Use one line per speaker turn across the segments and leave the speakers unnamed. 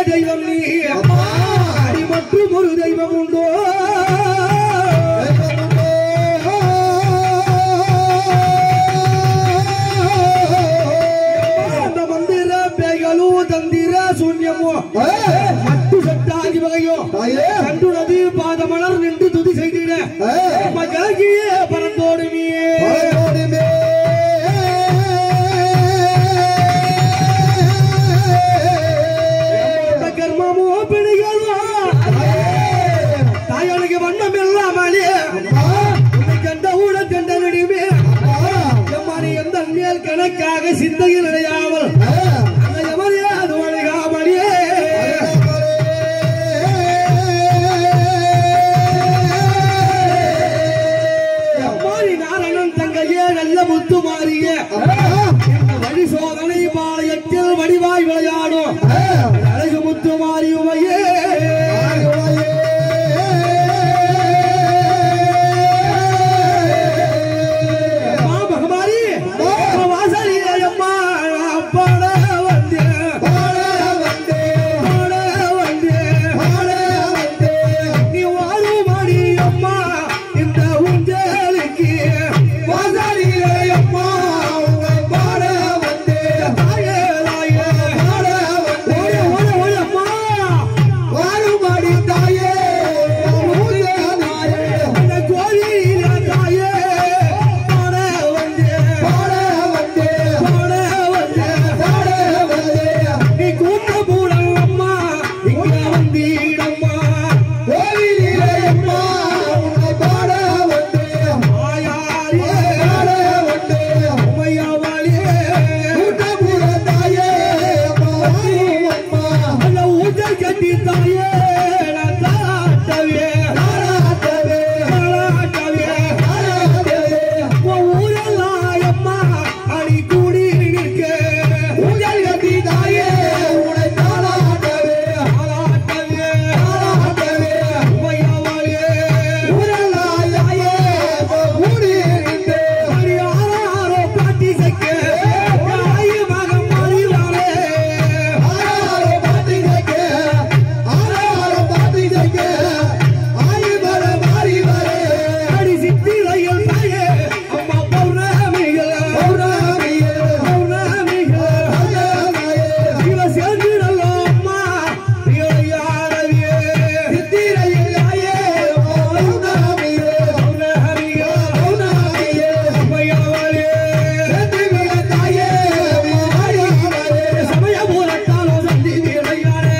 தெய்வம் நீ அடி மற்றும் ஒரு தெய்வம் உண்டோ அந்த மந்திர பேய்களும் தந்திர சூன்யமோ மட்டு சட்டாகி வகையோ கண்டுனது பாதமலர் நின்று துதி செய்திட மகிழ்ச்சியே பறந்தோடுமியே கர்மமோ பிடிகளோ தாயாளுக்கு வண்ணம் இல்லாமலே உன்னை கண்ட ஊட கண்ட நடிமே எம்மானி எந்த மேல் கணக்காக சிந்தையில் அடையாமல் அந்த எமரே அது வழிகாமலே எம்மானி நாரணன் தங்கையே நல்ல முத்து மாறிய இந்த வழி சோதனை பாளையத்தில் வடிவாய் விளையாடும் அழகு முத்து மாறியுமையே அம்மா பகவானி வாசலிலே அம்மா நான் பாட வந்தேன் பாட வந்தேன் நீ வாழுமாடி அம்மா இந்த உஞ்சலுக்கு வாசலிலே அம்மா பாட வந்தேன் தாயே தாயே ஓடு ஓடு ஓடு அம்மா அந்த கோயில தாயே பாட வந்தேன் பாட வந்தேன் நீ கூட்ட மூடம் அம்மா இங்க வந்தீடம்மா ஆயாரே உமையாவாளே அந்த ஊஞ்சல் கட்டி தாயே நான் தாட்டவே தாட்டவே உன் ஊரெல்லாம் அம்மா அடி கூடி நிற்க ஊஞ்சல் கட்டி தாயே தாளாட்டவே உமையாவாளே அடி ஆறாரோ பாட்டி சக்க ஆயு மகம் மாறிவாளே அடி சித்திரையில் தாயே அம்மா பௌர்ணமிகள் பௌர்ணமிகள் இவ சேர்ந்துடலோ அம்மா இளையாரவியே பௌர்ணமிகள் உமையாவாளே சமயபுரத்தாலோ சந்தி விளையாடே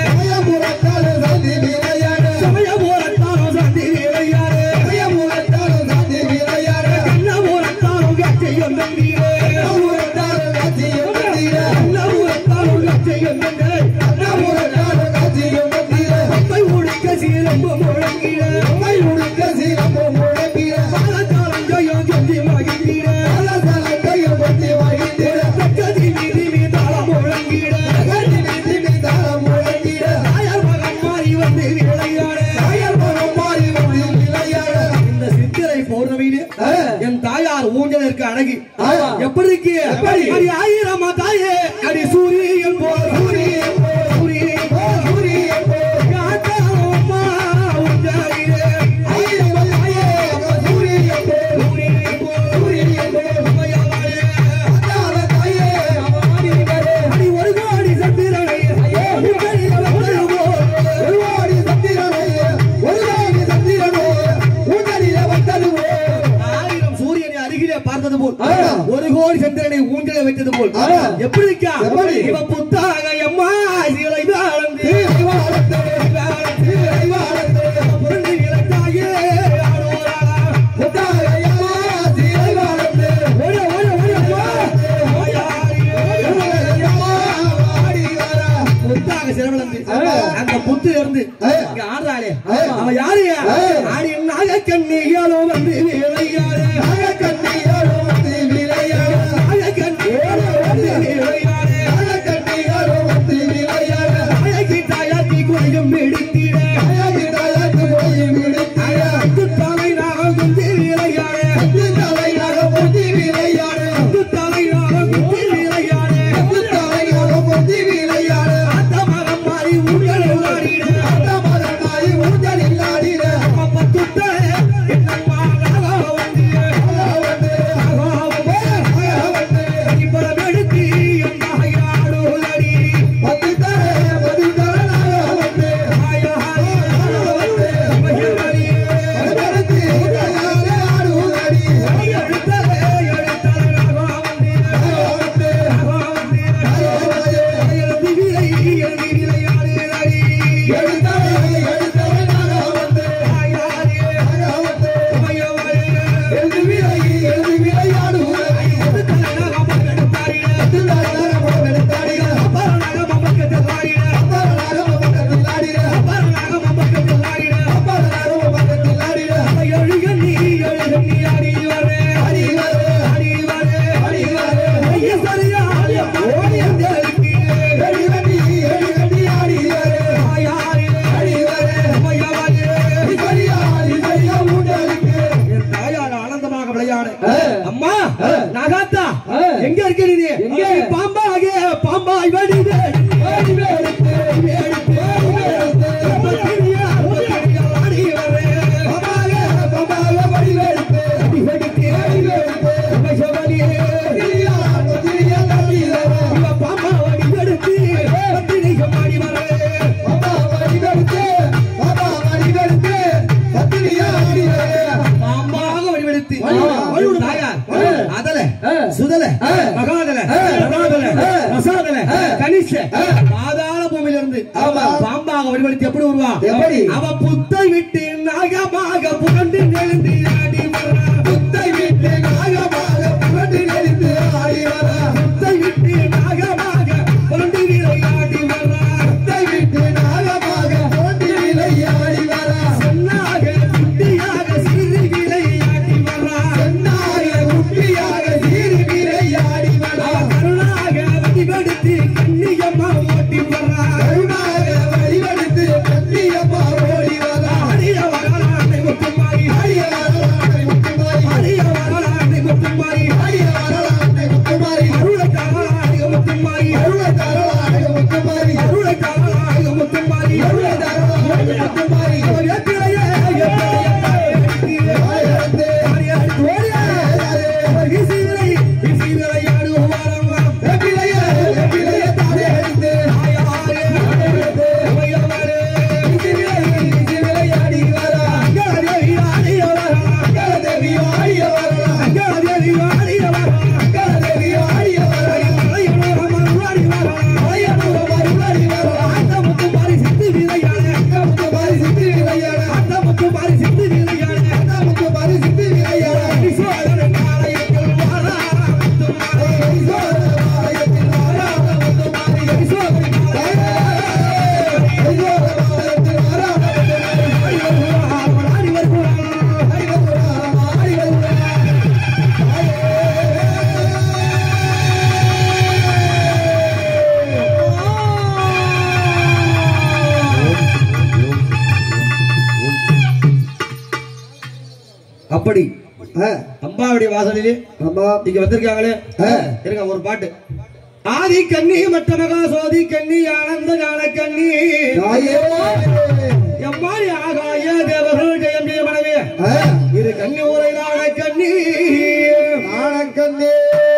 சமயபுரத்தாலோ சந்தி விளையாடே கண்ணபுரத்தாலோ கச்சையும் தந்தீரே கண்ணபுரத்தாலோ கச்சையும் தந்தே அம்மை உடுக்க சீரம்பு முழங்கிட பாலத்தாலம் ஜெயம் சொல்லி மகிழ்ந்திட கதி மீதி மீதாளம் முழங்கிட தாயார் மகன் மாறி வந்து விளையாட இந்த சித்திரை பௌர்ணமியிலே என் தாயார் ஊஞ்சல் இருக்க அழகி எப்படி இருக்கு
எப்படி?
அடி ஆயிரமா தாயே அடி சூரியன் போல் சூரியன் போல் சூரியன் போல் சூரியன் போல் காட்டாமா ஊஞ்சலிலே சூரியன் போல் சூரியன் போல் உமையாளே. அடி ஒரு கோடி சந்திரனை ஊஞ்சலில் வந்தது போல் ஆயிரம் சூரியனை அருகிலே பார்த்தது போல்
ஆ.
ஒரு கோடி சந்திரனை ஊஞ்சலை வைத்தது போல்
ஆ.
எப்படி இருக்கா
எப்படி?
இவ புத்தாக எம்மா சிலை வாழ்ந்து புரண்டு இழந்தாயே ஆடோரா. ஓடு, ஓடு, ஓடு, அம்மா. புத்தாக சிறவிழந்து
ஆ.
அந்த புத்துல இருந்து
ஆ.
இங்க ஆடுறாளே
ஆ.
அவன் யாரு
ஆ.
ஆடி நாகக்கண்ணியாலோ வந்து விளையாடு நாகக்கண்ணியாலோ வந்து விளையாடு அழகி தாயாக்கி குறையும் எடுத்திட அழகு தலை நாகம் குந்தி விளையாடு அழகு தலை நாகம் குந்தி விளையாடு அந்த மரம் மாறி உங்களை
ஆமா.
பாம்பாக வடிவெடுத்து எப்படி வருவா
எப்படி?
அவ புத்தை விட்டு நாகமாக புரண்டு நெழுந்து ஆடி வரா
புத்தை விட்டு நாகமாக புரண்டு நெளிந்து ஆடி வர
புத்தை விட்டு நாகமாக புரண்டு விளையாடி வரா
புத்தை விட்டு நாகமாக புரண்டு விளையாடி வர
சொன்னாக குட்டியாக சிறு விளையாடி வரா
சென்னாக குட்டியாக சீறி விளையாடி வர
அவ கருணாக வடிவெடுத்து கண்ணியம்மா ஓட்டி வரா
கருணாக வழிவடுத்து கண்ணியம்மா ஓடி வர
அடிய வரலானை முத்துமாரி
ஆடிய வரலாற்றை முத்துமாரி
அடிய வரலானை முத்துமாரி
ஆடிய வரலாற்றை முத்துமாரி
அருளை தரலானை முத்துமாரி
அருளை தரலாக முத்துமாரி
அருளை தரலானை முத்துமாரி
அருளை தரலாக முத்துமாரி
அவ வேப்பிலையே, வேப்பிலையே,
ஆயிரத்து
ஆடியாடி ஓடியா. அவர் வீசி விளை, வீசி விளையாடுவோம் வாரம்மா.
வெப்பிலையே வெப்பிலையே தானே அடித்து
ஆயாரே, உமையவரே,
விளையாடி விளையாடி வர
அங்காதேவி ஆடிய வரலாம்.
தேவி ஆடிய வரலாம்
அங்காதேவி ஆடிய வரலாம்.
தேவி ஆடிய வரலாம்
மலையனூர் மறுவாடி வரலாம்.
மலையனூர் மறுபடி வரலாம்
ஆட்டமுத்து மாறி சித்து விளையாட.
முத்துமாரி சித்தி விளையாட
ஆட்டமுத்து மாறி சித்து விளையாட.
முத்துமாரி சித்தி விளையாட
ஈஸ்வரன் ஆலயத்தில் வாரா, முத்துமாரி.
ஈஸ்வர ஆலயத்தில் வாராத முத்துமாரி
ஈஸ்வரன்
ஈஸ்வர ஆலயத்தில் வாராத முத்துமாரி
ஆடி வருகிறார்.
ஆடி வருகிறார்
அப்படி
ஆ,
அம்பாவுடைய வாசலிலே
ஆமா
இங்க வந்திருக்காங்களே
ஆ.
இருங்க ஒரு பாட்டு ஆதி கண்ணி மற்ற மகா சோதி கண்ணி ஆனந்த ஞான கண்ணி
தாயே
எம்மாடி ஆகாய தேவர்கள் ஜெயம் ஜெய மனைவி
ஆ,
இரு கண்ணி ஊரை நாட கண்ணி
நாணக்கண்ணே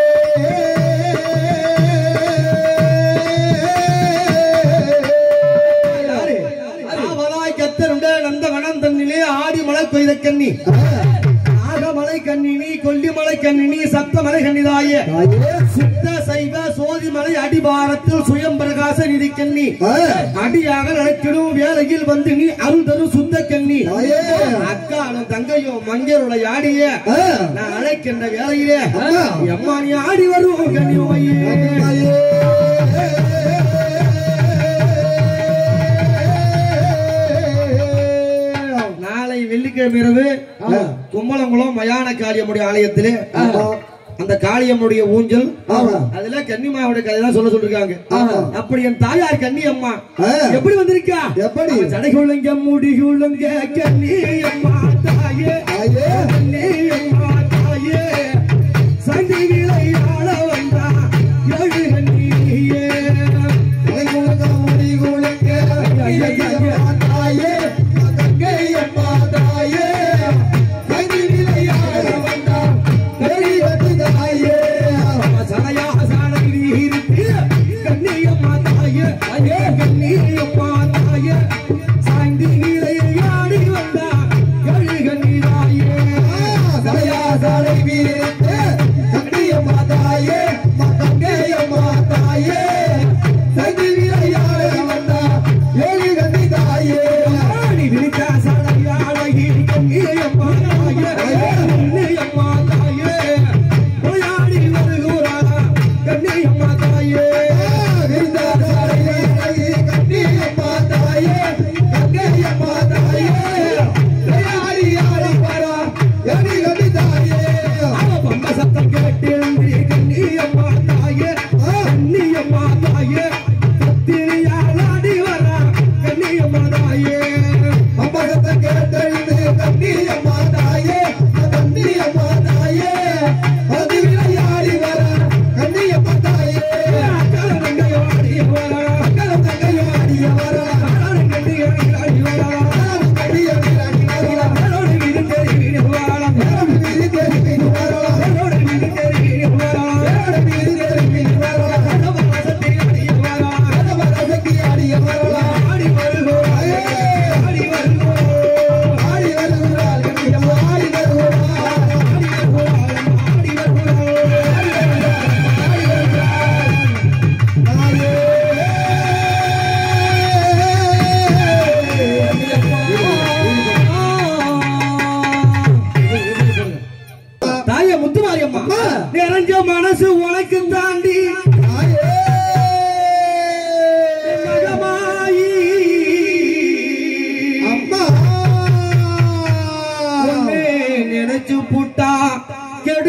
யாரு? ஆவலாய் கத்தருண்ட நந்த வனம் தன்னிலே ஆடி மலை கொய்த கண்ணி நாகமலை கண்ணினி கொல்லிமலை கண்ணினி சப்தமலை கண்ணிதாயே
தாயே
சித்த சைவ சோதிமலை அடிபாரத்தில் சுயம் பிரகாச நிதி கண்ணி
ஆ,
அடியாக நடத்திடும் வேலையில் வந்து நீ அருள் தரும் சுத்த கண்ணி
தாயே
அக்காலும் தங்கையும் மஞ்சளுடைய ஆடிய
ஆ,
நான் அழைக்கின்ற வேலையிலே
அம்மா.
எம்மா நீ ஆடி வரும் கண்ணி உமையே.
தாயே
நாளை வெள்ளிக்கிழமை இரவு கும்பலங்குளம் மயான காளியம்முடைய ஆலயத்திலே
ஆமா.
அந்த காளியம்முடைய ஊஞ்சல்
ஆமா.
அதுல கன்னிமாவுடைய கதையெல்லாம் சொல்ல சொல்லிருக்காங்க
ஆமா.
அப்படி என் தாயார் கன்னி அம்மா
ஆ.
எப்படி வந்திருக்கா
எப்படி?
அவ சடைகுழுங்க முடிகுழுங்க கன்னி அம்மா தாயே
தாயே
கன்னி அம்மா தாயே சந்தி விளையாட வந்தா எழு கண்ணியே
தலைகுலுங்க முடிகுலுங்க ஐயையம்மா தாயே கங்கையம்மா தாயே கங்கி விளையாட வந்தார் பெரியது தாயே
சடையா சாடகிரி இருக்கு கண்ணியம்மா தாயே ஐயே கண்ணியம்மா தாயே சாந்தி விளையாடி வந்தா எழு கண்ணிதாயே
சடையா சாலை வீரத்து கங்கையம்மா தாயே கங்கையம்மா தாயே கங்கி விளையாட வந்தார் ஏழு கங்கை தாயே
ஆடி விரித்த சடையாழகி கண்ணியம்மா தாயே கண்ணியம்மா தாயே விளையாடி வருகிறா கண்ணியம்மா தாயே
விருந்தாசாலையை கங்கையம்மா தாயே கங்கையம்மா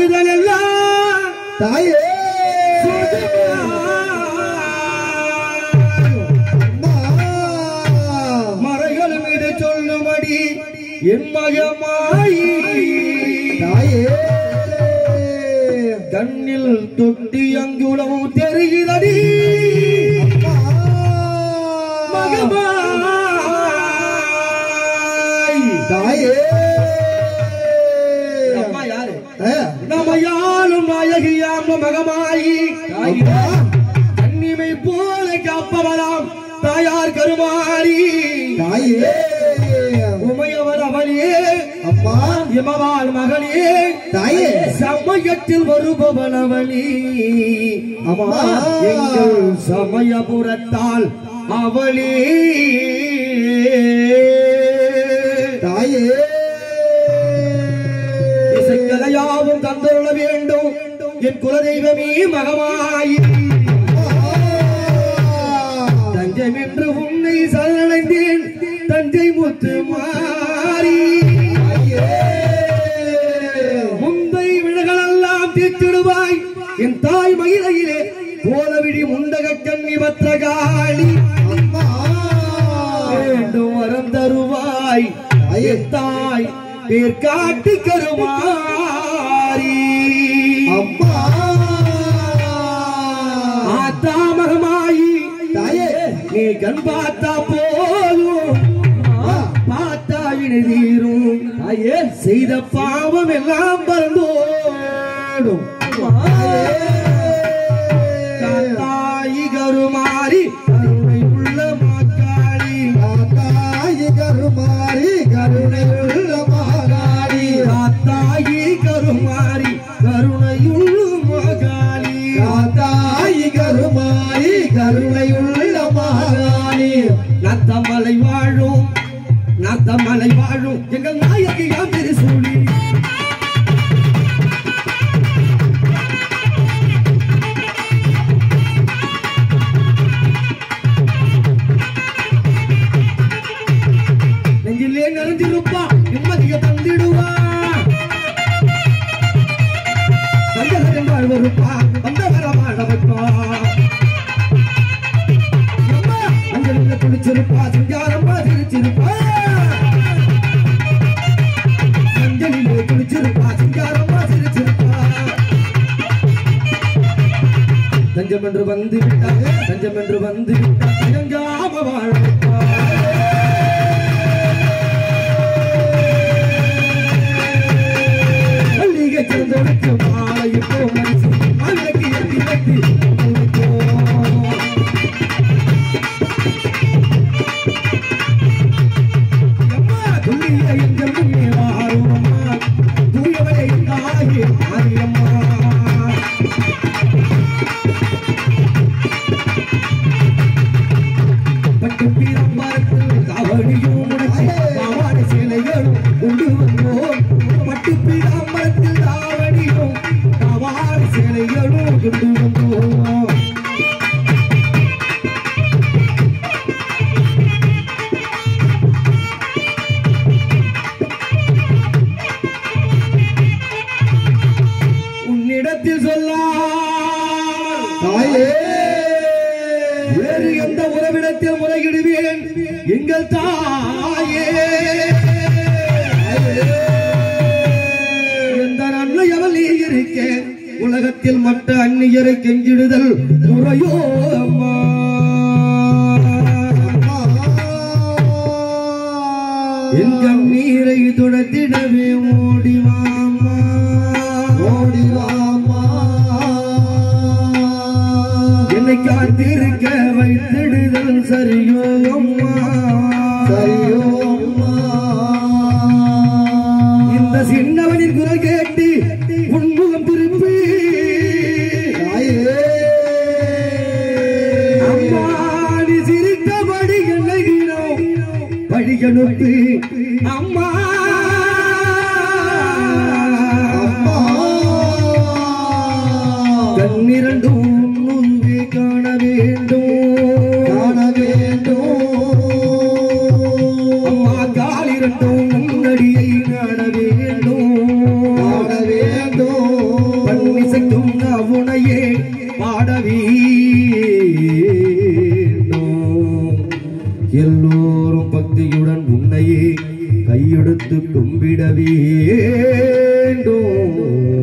வேண்டுதல் எல்லாம்
தாயே அம்மா
மறைகள் மீது சொல்லும்படி என் மகமாயி
தாயே
கண்ணில் தொட்டி அங்குளம் தெரிகிறடி
அம்மா
மகமாய்
தாயே
அம்மா யாரு
ஆ,
நமையாலும் நாயகியாம் மகமாயி
அம்மா
கண்ணிமை போல காப்பவராம் தாயார் கருமாரி
தாயே
உமையவர் அவளே
அம்மா
இமவாள் மகளே
தாயே
சமயத்தில் வருபவன் அவளி அம்மா
அம்மா.
எங்கள் சமயபுரத்தால் அவளே
தாயே
இசைக்கலையாவும் தந்தருள வேண்டும் என் குலதெய்வமே மகமாயி தஞ்சம் என்று உன்னை சரணடைந்தேன் தஞ்சை முத்து மாறி முந்தை விழுகளெல்லாம் தீர்த்திடுவாய் என் தாய் மயிலையிலே கோலவிழி முண்டக கண்ணி பத்திரகாளி வேண்டும் வரம் தருவாய் என் தாய் பேர் காட்டு கருமாரி ஆத்தா மகமாயி நீ கண் பார்த்தா போதும் பார்த்தா விழுதீரும் ஐயே செய்த பாவம் எல்லாம் பறந்தோடும் தாயி கருமாறி கருணை உள்ள மாக்காளி தாயி கருமாறி கருணை உள்ள மகாளி
கருணையுள்ள மகாணி
நத்தமலை வாழும் நத்தமலை வாழும் எங்கள் நாயகியாம் திருசூழி நெஞ்சிலே நிறைஞ்சிருப்பா நிம்மதியை தந்திடுவா வந்தவரின் வாழ்வருப்பா வந்தவர வாழ வைப்பா அம்மா, அஞ்சலில் குளிச்சிருப்பா சிங்காரம்மா சிரிச்சிருப்பா அஞ்சலிலே குளிச்சிருப்பா சிங்காரம்மா சிரிச்சிருப்பா தஞ்சம் என்று வந்து விட்டா தஞ்சம் என்று வந்து விட்டா தயங்காம வாழ வைப்பா மல்லிகை சிறந்தவனுக்கு மாலையிட்டோ மனசு அழகி எட்டி வெட்டி துல்லிய எங்கள் முன்னே வாரும் அம்மா தூயவளை தாயே மாரியம்மா பட்டு பீரம்பாரத்தில் காவடியும் முடிச்சு காவாடி சேலைகளும் கொண்டு வந்தோம் பட்டு பீரம்பாரத்தில் காவடியும் காவாடி சேலைகளும் கொண்டு வந்தோம் உன்னிடத்தில் சொல்லாமல்
தாயே
வேறு எந்த உறவிடத்தில் முறையிடுவேன் எங்கள் தாயே எந்த நன்மை அவள் நீ இருக்க உலகத்தில் மற்ற அந்நியரை கெஞ்சிடுதல் முறையோ அம்மா என் கண்ணீரை துடத்திடவே ஓடிவாமா என்னை காத்திருக்க வைத்திடுதல் சரியோ அம்மா இந்த சின்னவனின் குரல் கேட்டு உன்முகம் திரும்பி அம்மா நீ சிரித்தபடி என்னை தினம் வழியனுப்பி அம்மா கண்ணிரண்டும் முன்பே காண வேண்டும் அம்மா காலிரண்டும் முன்னடியை நாட வேண்டும் எல்லோரும் பக்தியுடன் உன்னையே கையெடுத்து கும்பிட வேண்டும்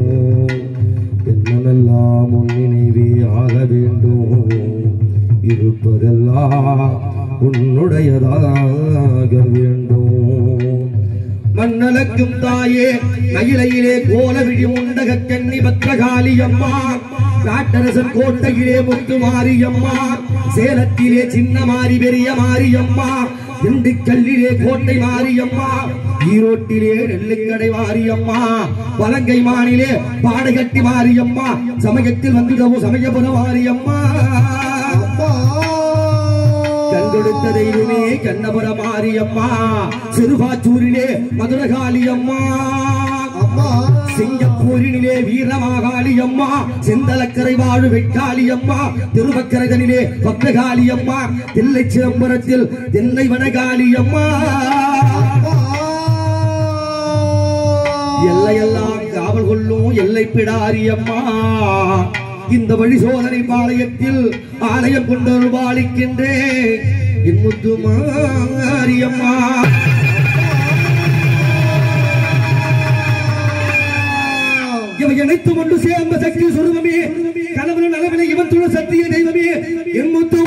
என்னமெல்லாம் உன் நினைவே ஆக வேண்டும் இருப்பதெல்லாம் உன்னுடையதாக வேண்டும் மண்ணலக்கும் தாயே மயிலையிலே கோலவிழி உண்டக கன்னி பத்திரகாளியம்மா காட்டரசன் கோட்டையிலே முத்து மாரியம்மா சேலத்திலே சின்ன மாரி பெரிய மாரியம்மா திண்டுக்கல்லிலே கோட்டை மாரியம்மா ஈரோட்டிலே நெல்லுக்கடை மாரியம்மா வலங்கை மானிலே பாடகட்டி மாரியம்மா சமயத்தில் வந்துடவும் சமயபுர மாரியம்மா கண் கொடுத்த தெய்வமே கண்ணபுர மாரியம்மா சிறுபாச்சூரிலே மதுரகாளியம்மா சிங்கப்பூரினிலே வீரமாகாளியம்மா செந்தலக்கரை வாழு வெட்டாளியம்மா திருவக்கரைதனிலே பக்தகாளியம்மா தில்லை சிதம்பரத்தில் தென்னை வனகாளியம்மா எல்லையெல்லாம் காவல் கொள்ளும் எல்லை பிடாரியம்மா இந்த வழி சோதனை பாளையத்தில் ஆலயம் கொண்டு பாலிக்கின்றேன் என் முத்து மாரியம்மா இவை அனைத்தும் ஒன்று சேர்ந்த சக்தி சுரூபமே கணவன நலவினை இவன் துணை சத்திய தெய்வமே என் முத்து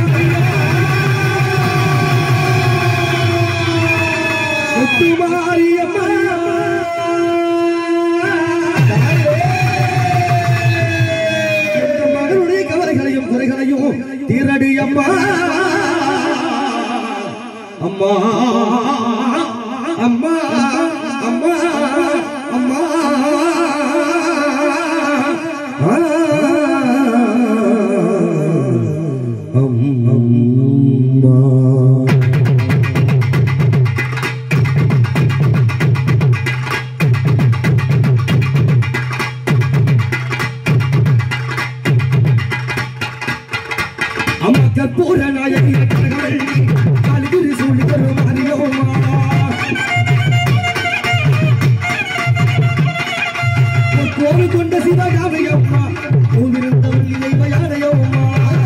முத்து மாரியம்மா என் மகனுடைய கவலைகளையும் குறைகளையும் தீரடி அம்மா அம்மா அம்மா அம்மா அம்மா அம்மா அம்மா கற்பூர நாயகி கனகவள்ளி காலிகுரி சூழி தரும் அறியோமா கோரு கொண்ட சிவகாமியம்மா பூவிருந்த வள்ளியை மயானையோமா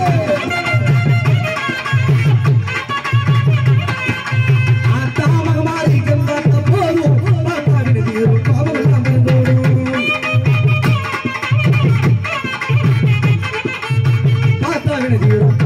ஆத்தாமகமாரி கந்தாத்த போதும் பாத்தாவின தீரும் பாவமெல்லாம் மறந்தோடும் பாத்தாவின தீரும்